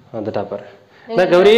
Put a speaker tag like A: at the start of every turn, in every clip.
A: வந்துட்டா பாரு என்ன கௌரி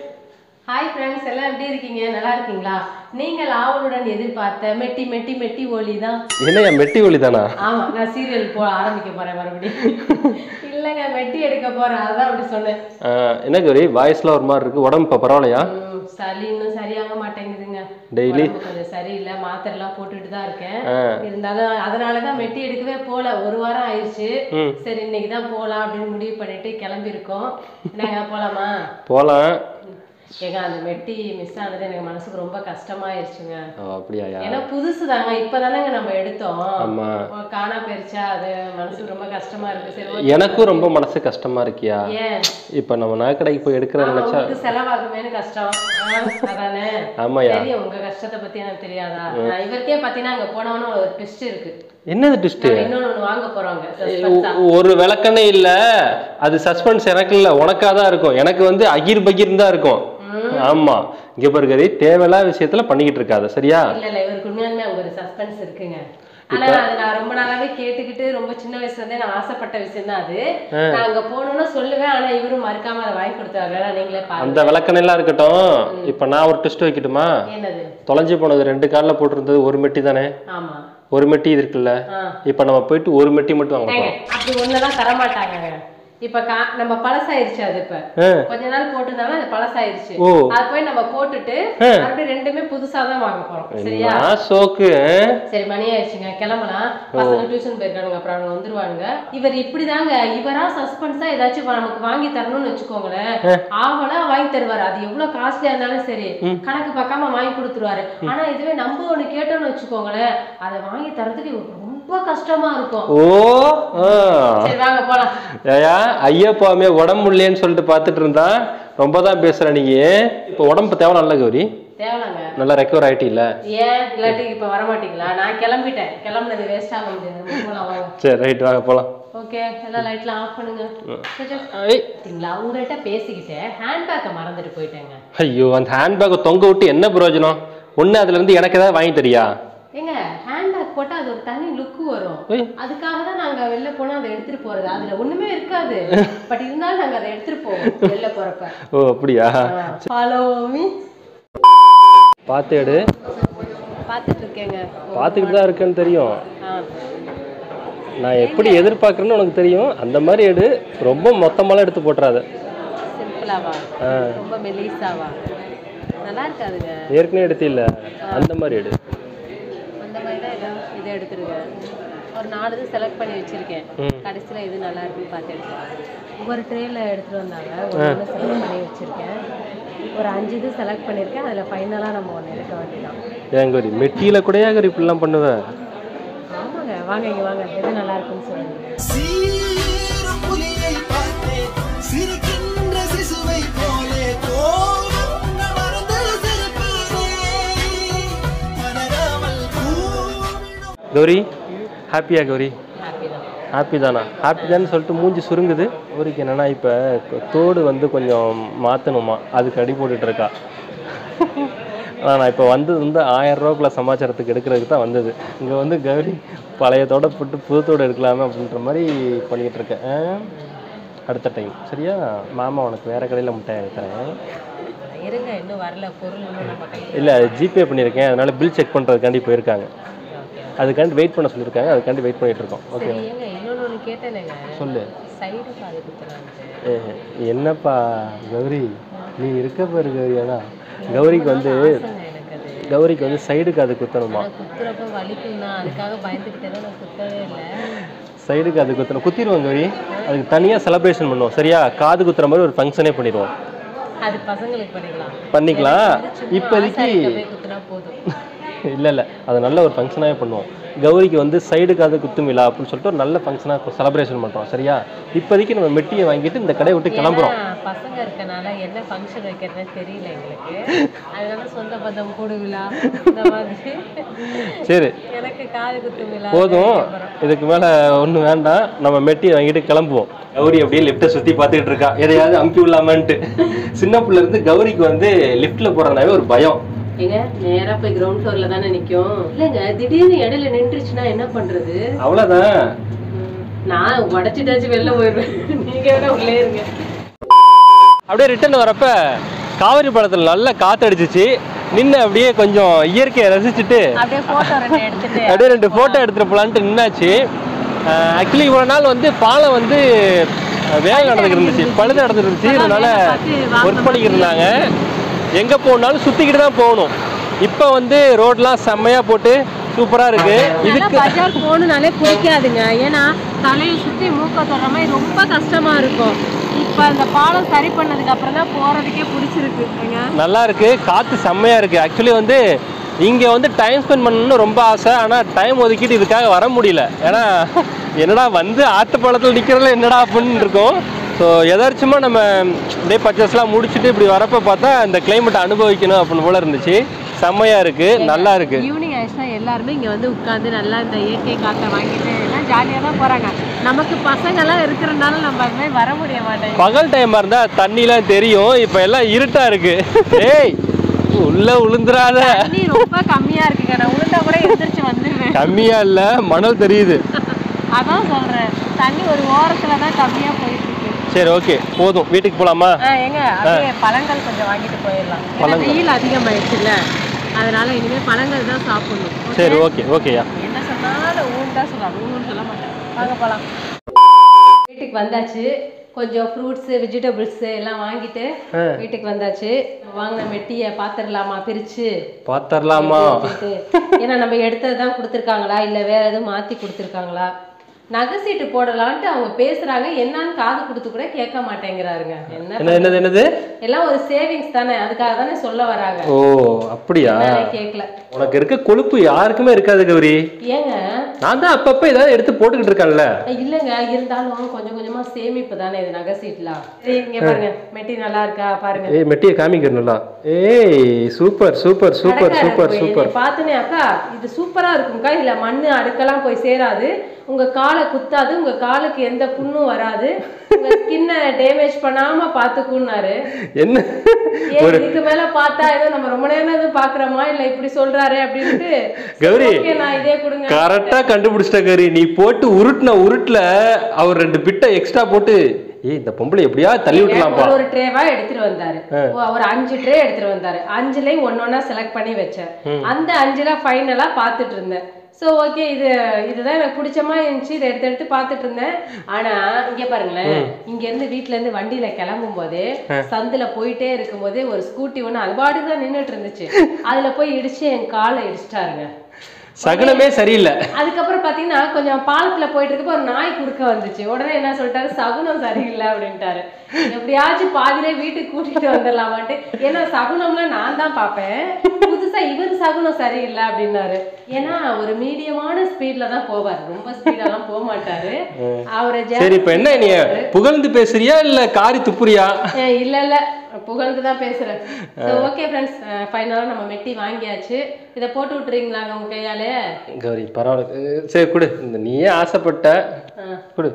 B: ஹாய் ஃப்ரெண்ட்ஸ் எல்லாம் எப்படி இருக்கீங்க நல்லா இருக்கீங்களா நீங்கள் ஆவலுடன் எதிர்பார்த்த மெட்டி மெட்டி மெட்டி ஒலி தான்
A: என்னய்யா மெட்டி ஒலி தானா
B: ஆமா நான் சீரியல் போ ஆரம்பிக்க போறேன் மறுபடியும் இல்லைங்க மெட்டி எடுக்க போறேன் அதான் அப்படி சொன்னேன்
A: ஆஹ், என்ன கௌரி வாய்ஸ்லாம் ஒரு மாதிரி இருக்கு உடம்பு இப்போ பரவாயில்லையா
B: ம், சளி இன்னும் சரியாக மாட்டேங்குதுங்க
A: Daily?
B: உடம்பு கொஞ்சம் சரியில்லை மாத்திரை எல்லாம் போட்டுட்டு தான் இருக்கேன்
A: ஆ.
B: இருந்தாலும் அதனாலதான் மெட்டி எடுக்கவே போல ஒரு வாரம் ஆயிடுச்சு
A: ம்.
B: சரி இன்னைக்கு தான் போலாம் அப்படின்னு முடிவு பண்ணிட்டு கிளம்பி இருக்கோம் என்னங்க போலாமா
A: போகலாம்
B: ஏங்க அந்த மெட்டி மிஸ் ஆனது எனக்கு மனசுக்கு ரொம்ப கஷ்டமாயிருச்சுங்க
A: அப்படியாயா
B: ஏன்னா புதுசு தாங்க இப்பதானங்க நம்ம எடுத்தோம்
A: ஆமா
B: காணா போயிருச்சா அது மனசுக்கு ரொம்ப கஷ்டமா இருக்கு சரி ஓகே.
A: எனக்கும் ரொம்ப மனசு கஷ்டமா இருக்கியா
B: ஏன்
A: இப்போ நம்ம நகைக்கடைக்கு போய் எடுக்கிற
B: ஆமா,
A: நினைச்சா
B: உங்களுக்கு செலவாகுமேனு கஷ்டம் ஆ, அதானே
A: ஆமாயா
B: தெரியும் உங்க கஷ்டத்தை பத்தி எனக்கு தெரியாதா நான் இவருக்கே பாத்தீங்கன்னா அங்க போனவன ஒரு ட்விஸ்ட் இருக்கு
A: என்னது ட்விஸ்ட்
B: நம்ம இன்னொன்னு ஒண்ணு வாங்க போறோங்க suspense ஆ.
A: ஒரு விளக்கண்ணே இல்ல அது சஸ்பென்ஸ் எனக்கு இல்ல உனக்கா தான் இருக்கும் எனக்கு வந்து அகிர் பகீர் தான் இருக்கும் ஆமா இங்க பாரு கதி தேவையில்லாத விஷயத்துல பண்ணிக்கிட்டு இருக்காத சரியா
B: இல்ல இல்ல இவருக்கு உண்மையாலுமே அங்க ஒரு சஸ்பென்ஸ் இருக்குங்க ஆனா அது நான் ரொம்ப நாளாவே கேட்டுக்கிட்டு ரொம்ப சின்ன வயசுல இருந்தே நான் ஆசைப்பட்ட விஷயம் தான் அது நான் அங்க போகணும்னு சொல்லுவேன் ஆனா இவரும் மறுக்காம அதை வாங்கி கொடுத்தாரு வேணா நீங்களே பாருங்க
A: அந்த விளக்கண்ணெல்லாம் இருக்கட்டும் இப்ப நான் ஒரு ட்விஸ்ட் வைக்கட்டுமா
B: என்னது
A: தொலைஞ்சு போனது ரெண்டு கால்ல போட்டிருந்தது ஒரு மெட்டி தானே
B: ஆமா
A: ஒரு மெட்டி இது இருக்குல்ல
B: ஆ.
A: இப்ப நம்ம போயிட்டு ஒரு மெட்டி மட்டும் வாங்க
B: ஏங்க,
A: போறோம்
B: அப்படி ஒண்ணுதான் தரமாட்டாங்க இப்ப கா- நம்ம பழசாயிருச்சு அது இப்ப
A: ஆ.
B: கொஞ்ச நாள் போட்டிருந்தாலும் அது பழசாயிருச்சு
A: ஓ.
B: அது போய் நம்ம போட்டுட்டு மறுபடியும் ரெண்டுமே புதுசா தான் வாங்க போறோம் சரியா
A: நான் சோக்கு
B: சரி மணி ஆயிடுச்சுங்க கிளம்பலாம் பசங்க டியூஷன் போயிருக்கானுங்க அப்புறம் அவங்க வந்துருவானுங்க இவர் இப்படிதாங்க இவரா சஸ்பென்ஸா ஏதாச்சும் வா- நமக்கு வாங்கி தரணும்னு வச்சுக்கோங்களேன் ஆவலா வாங்கி தருவாரு அது எவ்வளவு காஸ்ட்லியா இருந்தாலும் சரி கணக்கு பார்க்காம வாங்கி கொடுத்துருவாரு ஆனா இதுவே நம்ம ஒண்ணு கேட்டோம்னு வச்சுக்கோங்களேன் அதை வாங்கி தரதுக்கு இவருக்கு ரொம்ப கஷ்டமா இருக்கும்
A: ஓ ஆ.
B: சரி வாங்க போலாம்
A: ஏயா ஐயப்பாமே உடம்பு இல்லையேன்னு சொல்லிட்டு பார்த்துட்டு இருந்தா ரொம்ப தான் பேசுற நீ இப்போ உடம்பு தேவை நல்ல கௌரி
B: தேவலாங்க
A: நல்லா ரெக்கவர் ஆயிட்டில்ல
B: ஏன் இல்லாட்டி இப்ப வரமாட்டீங்களா நான் கிளம்பிட்டேன் கிளம்புனது வேஸ்ட் ஆக முடியாது போலாம் வாங்க
A: சரி ரைட் வாங்க போலாம்
B: ஓகே எல்லாம் லைட்லாம் ஆஃப் பண்ணுங்க சரி, சரி.
A: ஐய்,
B: பாத்தீங்களா உங்கள்கிட்ட பேசிக்கிட்டு ஹேண்ட்பேக்கை மறந்துட்டு போயிட்டேங்க
A: ஐயோ அந்த ஹேண்ட்பேக்கை தொங்க விட்டு என்ன பிரயோஜனம் ஒண்ணு அதுல இருந்து எனக்கு ஏதாவது வாங்கி தரியா
B: ஏங்க ஹேண்ட்பேக் போட்டா அது ஒரு தனி லுக் வரும்
A: ஏய்.
B: அதுக்காக தான் நாங்க வெளில போனா அதை எடுத்துட்டு போறது அதுல ஒண்ணுமே இருக்காது பட் இருந்தாலும் நாங்க அதை எடுத்துட்டு போவோம் வெளில போறப்ப
A: ஓ அப்படியா
B: ஃபாலோ மீ
A: பார்த்து எடு
B: பார்த்துட்டு இருக்கேங்க
A: பார்த்துக்கிட்டு தான் இருக்கேன்னு தெரியும்
B: ஆ
A: நான் எப்படி எதிர்பார்க்குறேன்னு உனக்கு தெரியும் அந்த மாதிரி எடு ரொம்ப மொத்தமாலாம் எடுத்து போட்டுறாத
B: சிம்பிளாவா
A: ஆ
B: ரொம்ப மெலிசாவா நல்லா இருக்காதுங்க
A: ஏற்கனவே எடுத்து இல்ல அந்த மாதிரி எடு
B: அந்த மாதிரி தான் ஏதோ இதை எடுத்துருங்க ஒரு நாலு இது செலக்ட் பண்ணி வச்சிருக்கேன்
A: ம்.
B: கடைசியில் எது நல்லா இருக்குன்னு பார்த்து எடுத்தேன் ஒவ்வொரு ட்ரேல எடுத்துட்டு வந்தாங்க ஒரு ஒன்று செலக்ட் பண்ணி வச்சிருக்கேன் ஒரு அஞ்சு இது செலக்ட் பண்ணியிருக்கேன் அதில் ஃபைனலாக நம்ம ஒன்று எடுக்க வேண்டியதான்
A: ஏன் கௌரி மெட்டியில கூடயா கௌரி இப்படிலாம் பண்ணுவேன்
B: ஆமாங்க வாங்க இங்கே வாங்க எது நல்லா இருக்குன்னு சொல்லுங்க
C: சீரும் புலியை பார்த்தேன் சிரிக்கின்ற சிசுவை போலே கோபங்கள் மறந்து சிரிப்பேனே மலராமல் கூவிடும்
A: கௌரி ஹாப்பியா கௌரி
B: ஹாப்பி தான்
A: ஹாப்பி தானா ஹாப்பி தானே சொல்லிட்டு மூஞ்சி சுருங்குது கௌரிக்கு என்னன்னா இப்போ தோடு வந்து கொஞ்சம் மாற்றணுமா அதுக்கு அடி போட்டுட்டு இருக்கா ஆனால் நான் இப்போ வந்தது வந்து ஆயிரம் ரூபாக்குள்ள சமாச்சாரத்துக்கு எடுக்கிறதுக்கு தான் வந்தது இங்கே வந்து கௌரி பழைய தோடை போட்டு புது தோடு எடுக்கலாமே அப்படின்ற மாதிரி பண்ணிக்கிட்டு இருக்கேன் ஆ? அடுத்த டைம் சரியா மாமா உனக்கு வேறு கடையில் முட்டை வாங்கி தரேன்
B: இருங்க இன்னும் வரல பொருள் இன்னும் நம்ம கையில்
A: இல்லை ஜிபே பண்ணியிருக்கேன் அதனால பில் செக் பண்ணுறதுக்காண்டி போயிருக்காங்க அதுக்காண்டி வெயிட் பண்ண சொல்லியிருக்காங்க அதுக்காண்டி வெயிட் பண்ணிட்டு இருக்கோம் ஓகே
B: சரி ஏங்க இன்னொன்று ஒன்று கேட்டேனுங்க
A: சொல்லு
B: சைடு காது குத்துறான்ட்டு
A: ஏ, என்னப்பா கௌரி நீ இருக்க பாரு கௌரி ஆனா கௌரிக்கு வந்து
B: ஆசைங்க எனக்கு அது
A: கௌரிக்கு வந்து சைடுக்கு அது குத்தணுமா
B: ஆனா குத்துறப்ப வலிக்கும் தான் அதுக்காக பயந்துக்கிட்டே தான் நான் குத்தவே இல்லை
A: சைடுக்கு அது குத்தணும் குத்திடுவோம் கௌரி அதுக்கு தனியாக செலிப்ரேஷன் பண்ணுவோம் சரியா காது குத்துற மாதிரி ஒரு ஃபங்க்ஷனே பண்ணிடுவோம்
B: அது பசங்களுக்கு பண்ணிக்கலாம்
A: பண்ணிக்கலாம்
B: சும்மா
A: இப்போதைக்கு
B: ஆசாரிட்ட போய் குத்துனா போதும்
A: இல்லை இல்லை அது நல்ல ஒரு ஃபங்க்ஷனாகவே பண்ணுவோம் கௌரிக்கு வந்து சைடுக்கு அது குத்தும் விழா அப்படின்னு சொல்லிட்டு ஒரு நல்ல ஃபங்க்ஷனாக செலிப்ரேஷன் பண்ணுறோம் சரியா இப்போதைக்கு நம்ம மெட்டியை வாங்கிட்டு இந்த கடையை விட்டு கிளம்புறோம்
B: ஏன்னா, பசங்க இருக்கனால என்ன ஃபங்க்ஷன் வைக்கிறதுனே தெரியல எங்களுக்கு அதனால சொந்த பந்தம் கூடு விழா இந்த மாதிரி
A: சரி
B: எனக்கு காது குத்து விழா
A: போதும் இதுக்கு மேல ஒண்ணும் வேண்டாம் நம்ம மெட்டியை வாங்கிட்டு கிளம்புவோம் கௌரி அப்படியே லிஃப்ட்டை சுத்தி பார்த்துக்கிட்டு இருக்கா எதையாவது அமுக்கி விடலாமான்ட்டு சின்ன பிள்ளை இருந்து கௌரிக்கு வந்து லிஃப்ட்ல போறதுனாவே ஒரு பயம்
B: ஏங்க நேரா போய் கிரவுண்ட் ஃப்ளோர்ல தானே நிக்கும் இல்லைங்க திடீர்னு இடையில நின்றுச்சுன்னா என்ன பண்றது
A: அவ்வளவுதான்
B: ம், நான் உடச்சிட்டாச்சு வெளில போயிடுவேன் நீங்க வேணா உள்ளே இருங்க
A: அப்படியே ரிட்டர்ன் வரப்ப காவிரி படத்தில் நல்லா காத்தடிச்சிச்சு நின்று அப்படியே கொஞ்சம் இயற்கையை ரசிச்சுட்டு
B: அப்படியே போட்டோ ரெண்டு எடுத்துட்டு
A: அப்படியே ரெண்டு ஃபோட்டோ எடுத்துட்டு போலான்ட்டு நின்னாச்சு ஆக்சுவலி இவ்வளோ நாள் வந்து பாலம் வந்து அஹ், வேலை நடந்துட்டு இருந்துச்சு பழுது நடந்துட்டு இருந்துச்சு இதனால ஒர்க் பண்ணிக்கிட்டு இருந்தாங்க எங்கே போனாலும் சுற்றிக்கிட்டு தான் போகணும் இப்போ வந்து ரோட்லாம் செம்மையாக போட்டு சூப்பராக இருக்கு
B: நல்லா
A: இதுக்கு
B: பஜார் போகணுனாலே பிடிக்காதுங்க ஏன்னா தலையை சுற்றி மூக்க தொடுற மாதிரி ரொம்ப கஷ்டமா இருக்கும் இப்போ அந்த பாலம் சரி பண்ணதுக்கு அப்புறம் தான் போறதுக்கே பிடிச்சிருக்கு ஏங்க
A: நல்லா இருக்கு காற்று செம்மையாக இருக்கு ஆக்சுவலி வந்து இங்கே வந்து டைம் ஸ்பெண்ட் பண்ணணும்னு ரொம்ப ஆசை ஆனால் டைம் ஒதுக்கிட்டு இதுக்காக வர முடியல ஏன்னா என்னடா வந்து ஆத்துப்பாலத்தில் நிற்கிறதுல என்னடா அப்படின்னு இருக்கும் ஸோ எதாச்சுமா நம்ம அப்படியே பர்ச்சேஸ்லாம் முடிச்சுட்டு இப்படி வரப்போ பார்த்தா இந்த கிளைமேட்டை அனுபவிக்கணும் அப்படின்னு போல இருந்துச்சு செம்மையாக இருக்கு நல்லா இருக்கு
B: ஈவினிங் ஆயிடுச்சுன்னா எல்லாருமே இங்க வந்து உட்காந்து நல்லா இந்த இயற்கை காற்றை வாங்கிட்டு எல்லாம் ஜாலியா தான் போறாங்க நமக்கு பசங்கெல்லாம் இருக்கிறனால நம்ம அது மாதிரி வர முடிய மாட்டேங்குது
A: பகல் டைமாக இருந்தால் தண்ணிலாம் தெரியும் இப்போ எல்லாம் இருட்டாக இருக்கு ஏய் உள்ள உளுந்துராத
B: தண்ணி ரொம்ப கம்மியா இருக்குங்க நான் உளுந்தா கூட எந்திரிச்சு வந்துடுவேன்
A: கம்மியா இல்லை மணல் தெரியுது
B: அதான் சொல்றேன் தண்ணி ஒரு ஓரத்துல தான் கம்மியா போயிட்டு இருக்கு
A: சரி ஓகே போதும் வீட்டுக்கு போகலாமா
B: ஆ, ஏங்க அப்படியே பழங்கள் கொஞ்சம் வாங்கிட்டு போயிடலாம் ஏன்னா
A: பழங்கள்.
B: வெயில் அதிகமாயிடுச்சுல்ல அதனால இனிமே பழங்கள் தான் சாப்பிடணும் Okay?
A: சரி ஓகே ஓகேயா
B: என்ன சொன்னாலும் ஊன் தான் சொல்லலாம் ஊன்னு சொல்ல மாட்டேன் வாங்க போலாம் வீட்டுக்கு வந்தாச்சு கொஞ்சம் ஃப்ரூட்ஸ் வெஜிடபிள்ஸ் எல்லாம் வாங்கிட்டு
A: ஆ.
B: வீட்டுக்கு வந்தாச்சு வாங்கின மெட்டியை பாத்திரலாமா பிரிச்சு
A: பாத்திரலாமா
B: அப்படின்ட்டு. ஏன்னா நம்ம எடுத்தது தான் கொடுத்துருக்காங்களா இல்ல வேற எதுவும் மாத்தி கொடுத்துருக்காங்களா நகை சீட்டு போடலான்ட்டு அவங்க பேசுறாங்க என்னன்னு காது கொடுத்து கூட கேட்க மாட்டேங்கிறாருங்க என்ன
A: என்ன என்னது என்னது
B: எல்லாம் ஒரு சேவிங்ஸ் தானே அதுக்காக தானே சொல்ல வராங்க
A: ஓ அப்படியா
B: என்னால கேட்கல
A: உனக்கு இருக்க கொழுப்பு யாருக்குமே இருக்காது கௌரி
B: ஏங்க
A: நான் தான் அப்பப்ப ஏதாவது எடுத்து போட்டுக்கிட்டு இருக்கேன்ல
B: இல்லைங்க இருந்தாலும் கொஞ்சம் கொஞ்சமா சேமிப்பு தானே இது நகை சீட்லாம் சரி இங்க பாருங்க மெட்டி நல்லா இருக்கா பாருங்க
A: ஏய் மெட்டியை காமிக்கிறணும்ல ஏய் சூப்பர் சூப்பர் சூப்பர்
B: கடைக்காரர்
A: சூப்பர்
B: போய்
A: சூப்பர்
B: என்னை பார்த்துனே அக்கா இது சூப்பரா இருக்கும்க்கா இதுல மண்ணு அடுக்கெல்லாம் போய் சேராது உங்க காலை குத்தாது உங்க காலுக்கு எந்த புண்ணும் வராது உங்க ஸ்கின்னை டேமேஜ் பண்ணாம பாத்துக்குன்னாரு
A: என்ன
B: ஏன் இதுக்கு மேல பார்த்தா ஏதோ நம்ம ரொம்ப நேரம் எதுவும் பாக்குறோமா இல்ல இப்படி சொல்றாரு அப்படின்ட்டு
A: கௌரி,
B: ஓகே நான் இதே கொடுங்க
A: கரெக்டா கண்டுபிடிச்சிட்ட கௌரி நீ போட்டு உருட்டுன உருட்டுல அவர் ரெண்டு பிட்டை எக்ஸ்ட்ரா போட்டு ஏய் இந்த பொம்பளை எப்படியா தள்ளி விட்டுலாம்ப்பா
B: ஒரு ஒரு ட்ரேவா எடுத்துட்டு வந்தாரு ஓ, ஒரு அஞ்சு ட்ரே எடுத்துட்டு வந்தாரு அஞ்சுலயும் ஒன்னொன்னா செலக்ட் பண்ணி வச்சேன் அந்த அஞ்சுல ஃபைனலா பாத்துட்டு இருந்தேன் சோ ஓகே இது இதுதான் எனக்கு பிடிச்சமா இருந்துச்சு இதை எடுத்து எடுத்து பாத்துட்டு இருந்தேன் ஆனா இங்க பாருங்களேன் இங்க இருந்து வீட்ல இருந்து வண்டியில கிளம்பும் போது சந்துல போயிட்டே இருக்கும்போது ஒரு ஸ்கூட்டி ஒண்ணு அது பாட்டுக்கு தான் நின்னுட்டு இருந்துச்சு அதுல போய் இடிச்சு என் காலை இடிச்சிட்டாருங்க
A: சகுனமே சரியில்லை
B: அதுக்கப்புறம் பாத்தீங்கன்னா கொஞ்சம் பாலத்துல போயிட்டு இருக்கப்ப ஒரு நாய் குறுக்க வந்துச்சு உடனே என்ன சொல்லிட்டாரு சகுனம் சரியில்லை அப்படின்ட்டாரு எப்படியாச்சும் பாதியிலே வீட்டுக்கு கூட்டிட்டு வந்துடலாமான்ட்டு ஏன்னா சகுனம்லாம் நான் தான் பார்ப்பேன் புதுசா இவர் சகுனம் சரியில்லை அப்படின்னாரு ஏன்னா ஒரு மீடியமான ஸ்பீட்ல தான் போவார் ரொம்ப ஸ்பீடெல்லாம் போக மாட்டாரு அவரை
A: சரி இப்ப என்ன நீ புகழ்ந்து பேசுறியா இல்ல காரி துப்புறியா
B: ஏய், இல்ல இல்ல புகழ்ந்து தான் பேசுறேன் ஓகே ஃப்ரெண்ட்ஸ் ஃபைனலாக நம்ம மெட்டி வாங்கியாச்சு இதை போட்டு விட்டுறீங்களாங்க உங்க கையாலே
A: கௌரி பரவாயில்ல அஹ் சரி கொடு இந்த நீயே ஆசைப்பட்ட
B: ஆ.
A: கொடு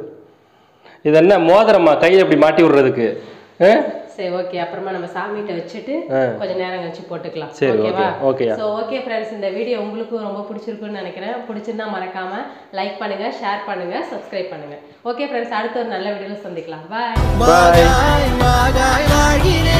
A: இது என்ன மோதிரமா கையில இப்படி மாட்டி விடுறதுக்கு அஹ்?
B: சரி ஓகே அப்புறமா நம்ம சாமிகிட்ட வச்சுட்டு
A: ஆ.
B: கொஞ்ச நேரம் கழிச்சு போட்டுக்கலாம்
A: சரி,
B: ஓகேவா
A: okay, okay-யா.
B: ஸோ ஓகே ஃப்ரெண்ட்ஸ் இந்த வீடியோ உங்களுக்கும் ரொம்ப பிடிச்சிருக்குன்னு நினைக்கிறேன் பிடிச்சிருந்தா மறக்காம லைக் பண்ணுங்க ஷேர் பண்ணுங்க சப்ஸ்கிரைப் பண்ணுங்க ஓகே ஃப்ரெண்ட்ஸ் அடுத்த ஒரு நல்ல வீடியோல சந்திக்கலாம் பாய்
C: வாகாய் வாகாய் வாழ்கிறேன்